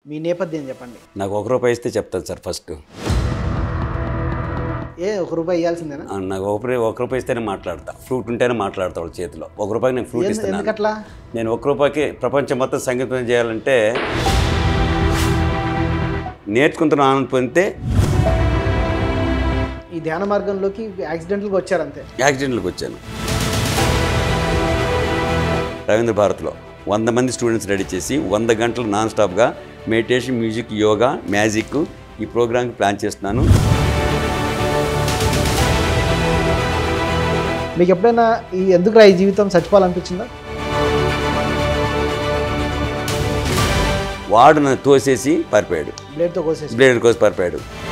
మీ నేపథ్యం చెప్పండి నాకు ఒక రూపాయి ఇస్తే చెప్తాను సార్ ఫస్ట్ ఏ ఒక రూపాయి ఇవ్వాల్సిందేనా ఆ, నాకు ఒక రూపాయి ఒక రూపాయి ఇస్తేనే మాట్లాడతా ఫ్రూట్ ఉంటేనే మాట్లాడతా వాళ్ళ చేతిలో ఒక రూపాయికి నేను ఫ్రూట్ ఎందు- ఇస్తున్నాను ఎందుకట్లా నేను ఒక రూపాయికి ప్రపంచం మొత్తం సంగీతం చేయాలంటే నేర్చుకుంటున్న ఆనందం పొందితే ఈ ధ్యాన మార్గంలోకి యాక్సిడెంటల్గా వచ్చారు అంతే యాక్సిడెంట్లకు వచ్చాను రవీంద్ర భారత్లో వంద మంది స్టూడెంట్స్ రెడీ చేసి వంద గంటలు నాన్ స్టాప్గా మెడిటేషన్ మ్యూజిక్ యోగా మ్యాజిక్ ఈ ప్రోగ్రామ్కి ప్లాన్ చేస్తున్నాను మీకు ఎప్పుడైనా ఈ ఎందుకు ఈ జీవితం చచ్చిపోవాలనిపించిందా వాడు నన్ను తోసేసి పారిపోయాడు బ్లేడ్తో కోసేసి బ్లేడ్ కోసి పారిపోయాడు